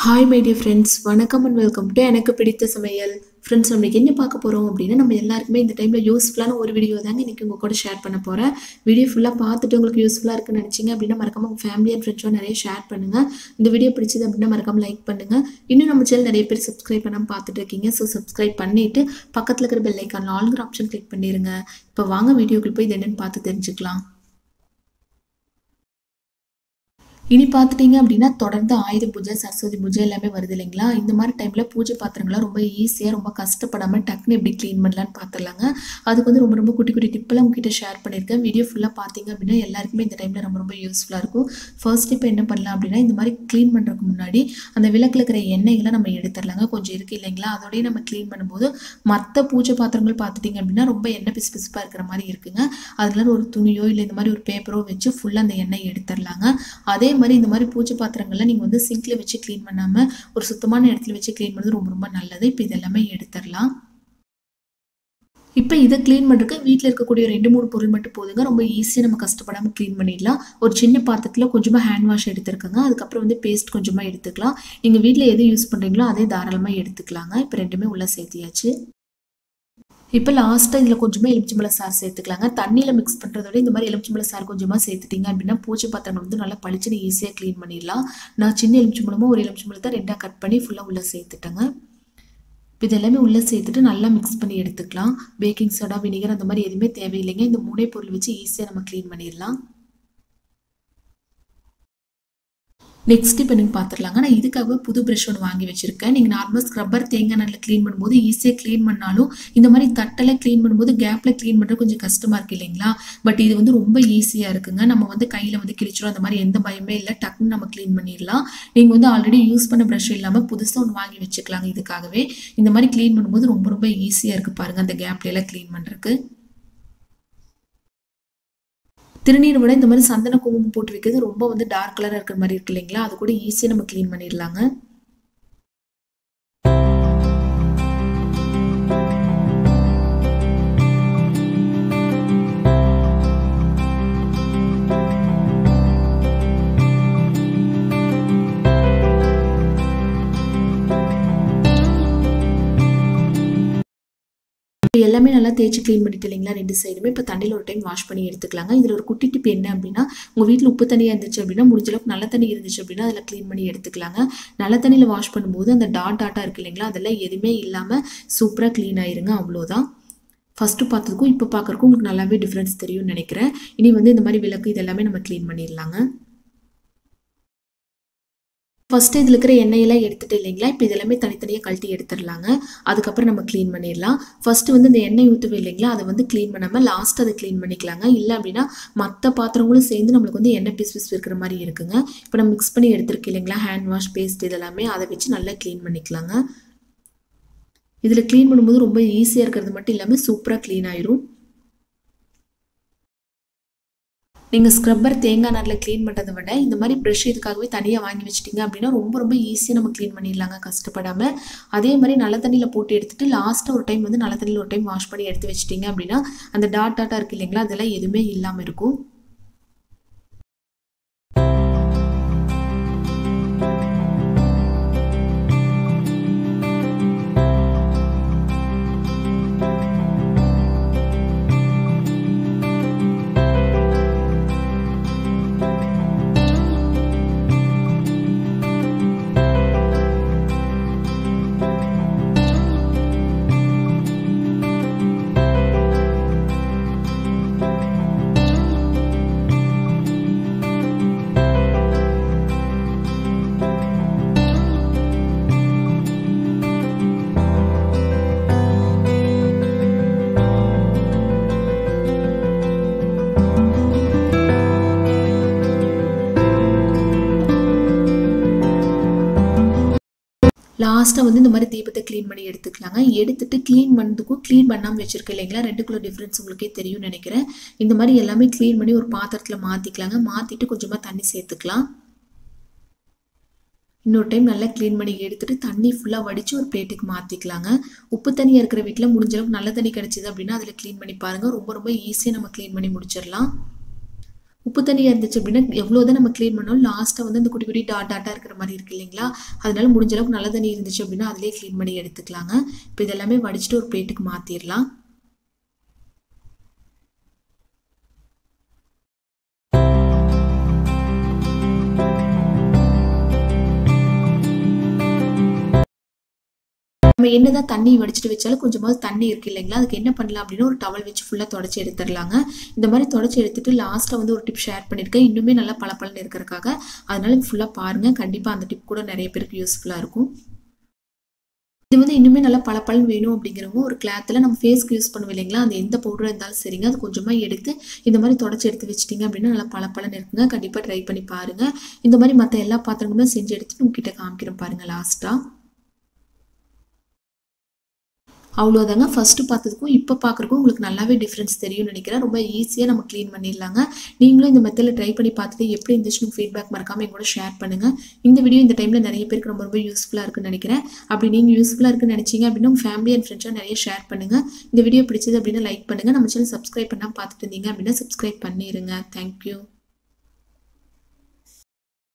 hi my dear friends வணக்கம் and welcome to எனக்கு பிடித்த சமையல் ஃப்ரெண்ட்ஸ் நம்மளுக்கு என்ன பார்க்க போகிறோம் அப்படின்னா நம்ம எல்லாருக்குமே இந்த டைமில் யூஸ்ஃபுல்லான ஒரு வீடியோ தாங்க இன்றைக்கி உங்கள் கூட ஷேர் பண்ண போகிறேன் வீடியோ ஃபுல்லாக பார்த்துட்டு உங்களுக்கு யூஸ்ஃபுல்லாக இருக்குன்னு நினச்சிங்க அப்படின்னா மறக்காம உங்கள் ஃபேமிலி அண்ட் ஃப்ரெண்ட்ஸோட நிறைய ஷேர் பண்ணுங்கள் இந்த வீடியோ பிடிச்சது அப்படின்னா மறக்காம லைக் பண்ணுங்கள் இன்னும் நம்ம சேனல் நிறைய பேர் சப்ஸ்கிரைப் பண்ணாமல் பார்த்துட்டு இருக்கீங்க ஸோ சப்ஸ்கிரைப் பண்ணிவிட்டு பக்கத்தில் இருக்கிற பெல் ஐக்கான் ஆளுங்கிற ஆப்ஷன் கிளிக் பண்ணிடுங்க இப்போ வாங்க வீடியோக்குள்ள போய் இது என்னென்னு பார்த்து தெரிஞ்சுக்கலாம் இனி பார்த்துட்டிங்க அப்படின்னா தொடர்ந்து ஆயுத பூஜை சரஸ்வதி பூஜை எல்லாமே வருது இல்லைங்களா இந்த மாதிரி டைமில் பூஜை பாத்திரங்களாம் ரொம்ப ஈஸியாக ரொம்ப கஷ்டப்படாமல் டக்குன்னு எப்படி க்ளீன் பண்ணலான்னு பார்த்துடலாங்க அதுக்கு வந்து ரொம்ப ரொம்ப குட்டி குட்டி டிப்பெல்லாம் உங்ககிட்ட ஷேர் பண்ணியிருக்கேன் வீடியோ ஃபுல்லாக பார்த்தீங்க அப்படின்னா எல்லாருக்குமே இந்த டைமில் ரொம்ப ரொம்ப யூஸ்ஃபுல்லாக இருக்கும் ஃபர்ஸ்ட் இப்போ என்ன பண்ணலாம் அப்படின்னா இந்த மாதிரி க்ளீன் பண்ணுறதுக்கு முன்னாடி அந்த விளக்கில் இருக்கிற எண்ணெய்களை நம்ம எடுத்துடலாங்க கொஞ்சம் இருக்குது இல்லைங்களா அதோடய நம்ம க்ளீன் பண்ணும்போது மற்ற பூஜை பாத்திரங்கள் பார்த்துட்டிங்க அப்படின்னா ரொம்ப எண்ணெய் பிசு பிசுப்பாக இருக்கிற மாதிரி இருக்குங்க அதில் ஒரு துணியோ இல்லை இந்த மாதிரி ஒரு பேப்பரோ வச்சு ஃபுல்லாக அந்த எண்ணெய் எடுத்துடலாங்க அதே மாதிரி இந்த மாதிரி பூஜை பாத்திரங்கள்லாம் நீங்கள் வந்து சிங்கில் வச்சு க்ளீன் பண்ணாமல் ஒரு சுத்தமான இடத்துல வச்சு க்ளீன் பண்ணுறது ரொம்ப ரொம்ப நல்லது இப்போ இதெல்லாமே எடுத்துடலாம் இப்போ இதை க்ளீன் பண்ணுறதுக்கு வீட்டில் இருக்கக்கூடிய ரெண்டு மூணு பொருள் மட்டும் போதுங்க ரொம்ப ஈஸியாக நம்ம கஷ்டப்படாமல் க்ளீன் பண்ணிடலாம் ஒரு சின்ன பாத்திரத்தில் கொஞ்சமாக ஹேண்ட் வாஷ் எடுத்துருக்கோங்க அதுக்கப்புறம் வந்து பேஸ்ட் கொஞ்சமாக எடுத்துக்கலாம் நீங்கள் வீட்டில் எது யூஸ் பண்ணுறீங்களோ அதே தாராளமாக எடுத்துக்கலாங்க இப்போ ரெண்டுமே உள்ளே சேர்த்தியாச்சு இப்போ லாஸ்ட்டாக இதில் கொஞ்சமாக எலுமிச்சம்பழ சாறு சேர்த்துக்கலாங்க தண்ணியில் மிக்ஸ் பண்ணுறதோட இந்த மாதிரி எலுமிச்சம்பழ சாறு கொஞ்சமாக சேர்த்துட்டிங்க அப்படின்னா பூச்சி பாத்திரங்கள் வந்து நல்லா பளிச்சுன்னு ஈஸியாக க்ளீன் பண்ணிடலாம் நான் சின்ன எலுமிச்சம்பழமும் ஒரு எலுமிச்சம்பழத்தை ரெண்டாக கட் பண்ணி ஃபுல்லாக உள்ளே சேர்த்துட்டேங்க இப்போ இது எல்லாமே உள்ளே சேர்த்துட்டு நல்லா மிக்ஸ் பண்ணி எடுத்துக்கலாம் பேக்கிங் சோடா வினிகர் அந்த மாதிரி எதுவுமே தேவையில்லைங்க இந்த மூணே பொருள் வச்சு ஈஸியாக நம்ம க்ளீன் பண்ணிடலாம் நெக்ஸ்ட் இப்போ நீங்கள் பார்த்துடலாங்க நான் இதுக்காக புது ப்ரஷ் ஒன்று வாங்கி வச்சுருக்கேன் நீங்கள் நார்மலாக ஸ்க்ரப்பர் தேங்காய் நல்ல க்ளீன் பண்ணும்போது ஈஸியாக க்ளீன் பண்ணாலும் இந்த மாதிரி தட்டெல்லாம் க்ளீன் பண்ணும்போது கேப்பில் க்ளீன் பண்ணுறது கொஞ்சம் கஷ்டமாக இருக்குது இல்லைங்களா பட் இது வந்து ரொம்ப ஈஸியாக இருக்குங்க நம்ம வந்து கையில் வந்து கிழிச்சிடும் அந்த மாதிரி எந்த பயமே இல்லை டக்குன்னு நம்ம க்ளீன் பண்ணிடலாம் நீங்கள் வந்து ஆல்ரெடி யூஸ் பண்ண ப்ரஷ் இல்லாமல் புதுசாக ஒன்று வாங்கி வச்சுக்கலாங்க இதுக்காகவே இந்த மாதிரி க்ளீன் பண்ணும்போது ரொம்ப ரொம்ப ஈஸியாக இருக்குது பாருங்கள் அந்த கேப்லையெல்லாம் க்ளீன் பண்ணுறதுக்கு திருநீர் விட இந்த மாதிரி சந்தன குங்குமம் போட்டு வைக்கிறது ரொம்ப வந்து டார்க் கலராக இருக்கிற மாதிரி இருக்கு இல்லைங்களா அது கூட ஈஸியாக நம்ம க்ளீன் பண்ணிடலாங்க இப்போ எல்லாமே நல்லா தேய்ச்சி க்ளீன் பண்ணிட்டு இல்லைங்களா ரெண்டு சைடுமே இப்போ தண்ணியில் ஒரு டைம் வாஷ் பண்ணி எடுத்துக்கலாங்க இதில் ஒரு குட்டி டிப் என்ன அப்படின்னா உங்கள் வீட்டில் உப்பு தண்ணியாக இருந்துச்சு அப்படின்னா முடிஞ்ச அளவுக்கு நல்ல தண்ணி இருந்துச்சு அப்படின்னா அதில் க்ளீன் பண்ணி எடுத்துக்கலாங்க நல்ல தண்ணியில் வாஷ் பண்ணும்போது அந்த டாட் டாட்டாக இருக்குது இல்லைங்களா அதெல்லாம் எதுவுமே இல்லாமல் சூப்பராக க்ளீன் ஆயிருங்க அவ்வளோதான் ஃபஸ்ட்டு பார்த்ததுக்கும் இப்போ பார்க்குறக்கும் உங்களுக்கு நல்லாவே டிஃப்ரென்ஸ் தெரியும்னு நினைக்கிறேன் இனி வந்து இந்த மாதிரி விளக்கு இதெல்லாமே நம்ம க்ளீன் பண்ணிடலாங்க ஃபஸ்ட்டு இதில் இருக்கிற எண்ணெயெல்லாம் எடுத்துகிட்டு இல்லைங்களா இப்போ இதெல்லாமே தனித்தனியாக கழட்டி எடுத்துடலாங்க அதுக்கப்புறம் நம்ம க்ளீன் பண்ணிடலாம் ஃபஸ்ட்டு வந்து இந்த எண்ணெய் ஊற்றுவே இல்லைங்களா அதை வந்து க்ளீன் பண்ணாமல் லாஸ்ட் அதை க்ளீன் பண்ணிக்கலாங்க இல்லை அப்படின்னா மற்ற பாத்திரங்களும் சேர்ந்து நம்மளுக்கு வந்து எண்ணெய் பிஸ் பிஸ் இருக்கிற மாதிரி இருக்குங்க இப்போ நம்ம மிக்ஸ் பண்ணி எடுத்துருக்கு இல்லைங்களா ஹேண்ட் வாஷ் பேஸ்ட் இதெல்லாமே அதை வச்சு நல்லா க்ளீன் பண்ணிக்கலாங்க இதில் க்ளீன் பண்ணும்போது ரொம்ப ஈஸியாக இருக்கிறது மட்டும் இல்லாமல் சூப்பராக க்ளீன் ஆயிரும் நீங்கள் ஸ்க்ரப்பர் தேங்காய் நாரில் க்ளீன் பண்ணுறதை விட இந்த மாதிரி ப்ரெஷ் இதுக்காகவே தனியாக வாங்கி வச்சிட்டிங்க அப்படின்னா ரொம்ப ரொம்ப ஈஸியாக நம்ம க்ளீன் பண்ணிடலாங்க கஷ்டப்படாமல் அதே மாதிரி நல்ல தண்ணியில் போட்டு எடுத்துகிட்டு லாஸ்ட்டாக ஒரு டைம் வந்து நல்ல தண்ணியில் ஒரு டைம் வாஷ் பண்ணி எடுத்து வச்சிட்டிங்க அப்படின்னா அந்த டாட் டாட்டாக இருக்குது இல்லைங்களா அதெல்லாம் எதுவுமே இல்லாமல் இருக்கும் லாஸ்ட்டாக வந்து இந்த மாதிரி தீபத்தை க்ளீன் பண்ணி எடுத்துக்கலாங்க எடுத்துட்டு க்ளீன் பண்ணதுக்கும் க்ளீன் பண்ணாமல் வச்சுருக்கேன் இல்லைங்களா ரெண்டுக்குள்ள டிஃப்ரென்ஸ் உங்களுக்கே தெரியும்னு நினைக்கிறேன் இந்த மாதிரி எல்லாமே க்ளீன் பண்ணி ஒரு பாத்திரத்தில் மாற்றிக்கலாங்க மாற்றிட்டு கொஞ்சமாக தண்ணி சேர்த்துக்கலாம் இன்னொரு டைம் நல்லா க்ளீன் பண்ணி எடுத்துட்டு தண்ணி ஃபுல்லாக வடித்து ஒரு பிளேட்டுக்கு மாற்றிக்கலாங்க உப்பு தண்ணியாக இருக்கிற வீட்டில் முடிஞ்ச அளவுக்கு நல்ல தண்ணி கிடச்சிது அப்படின்னா அதில் க்ளீன் பண்ணி பாருங்கள் ரொம்ப ரொம்ப ஈஸியாக நம்ம க்ளீன் பண்ணி முடிச்சிடலாம் உப்பு தண்ணியாக இருந்துச்சு அப்படின்னா எவ்வளோ தான் நம்ம க்ளீன் பண்ணாலும் லாஸ்ட்டாக வந்து அந்த குட்டி குட்டி டாட் டாட்டாக இருக்கிற மாதிரி இருக்கு இல்லைங்களா அதனால முடிஞ்ச அளவுக்கு நல்ல தண்ணி இருந்துச்சு அப்படின்னா அதிலே க்ளீன் பண்ணி எடுத்துக்கலாங்க இப்போ இதெல்லாமே வடிச்சிட்டு ஒரு பிளேட்டுக்கு மாற்றிடலாம் நம்ம என்னதான் தண்ணி வடிச்சிட்டு வச்சாலும் கொஞ்சமாவது தண்ணி இருக்கு இல்லைங்களா அதுக்கு என்ன பண்ணலாம் அப்படின்னா ஒரு டவல் வச்சு ஃபுல்லாக தொடச்சி எடுத்துடலாங்க இந்த மாதிரி தொடச்சி எடுத்துட்டு லாஸ்ட்டாக வந்து ஒரு டிப் ஷேர் பண்ணியிருக்கேன் இன்னுமே நல்லா பளபளன்னு இருக்கிறதுக்காக அதனால ஃபுல்லாக பாருங்கள் கண்டிப்பாக அந்த டிப் கூட நிறைய பேருக்கு யூஸ்ஃபுல்லாக இருக்கும் இது வந்து இன்னுமே நல்லா பளபளன்னு வேணும் அப்படிங்கிறவங்க ஒரு கிளாத்தில் நம்ம ஃபேஸ்க்கு யூஸ் பண்ணுவோம் இல்லைங்களா அந்த எந்த பவுடர் இருந்தாலும் சரிங்க அது கொஞ்சமாக எடுத்து இந்த மாதிரி தொடச்சி எடுத்து வச்சிட்டிங்க அப்படின்னா நல்லா பளபளன்னு இருக்குங்க கண்டிப்பாக ட்ரை பண்ணி பாருங்கள் இந்த மாதிரி மற்ற எல்லா பாத்திரங்களுமே செஞ்சு எடுத்துட்டு உங்ககிட்ட காமிக்கிறேன் பாருங்கள் லாஸ்ட்டாக அவ்வளோதாங்க ஃபஸ்ட்டு பார்த்ததுக்கும் இப்போ பார்க்குறக்கும் உங்களுக்கு நல்லாவே டிஃப்ரென்ஸ் தெரியும்னு நினைக்கிறேன் ரொம்ப ஈஸியாக நம்ம க்ளீன் பண்ணிடலாங்க நீங்களும் இந்த மெத்தடில் ட்ரை பண்ணி பார்த்துட்டு எப்படி இருந்துச்சுன்னு ஃபீட்பேக் மறக்காமல் எங்கூட ஷேர் பண்ணுங்கள் இந்த வீடியோ இந்த டைமில் நிறைய பேருக்கு ரொம்ப ரொம்ப யூஸ்ஃபுல்லாக இருக்குன்னு நினைக்கிறேன் அப்படி நீங்கள் யூஸ்ஃபுல்லாக இருக்குன்னு நினச்சிங்க அப்படின்னா உங்கள் ஃபேமிலி அண்ட் ஃப்ரெண்ட்ஸாக நிறைய ஷேர் பண்ணுங்கள் இந்த வீடியோ பிடிச்சது அப்படின்னா லைக் பண்ணுங்கள் நம்ம சேனல் சப்ஸ்கிரைப் பண்ணால் பார்த்துட்டு இருந்தீங்க அப்படின்னா சப்ஸ்கிரைப் பண்ணிடுங்க தேங்க்யூ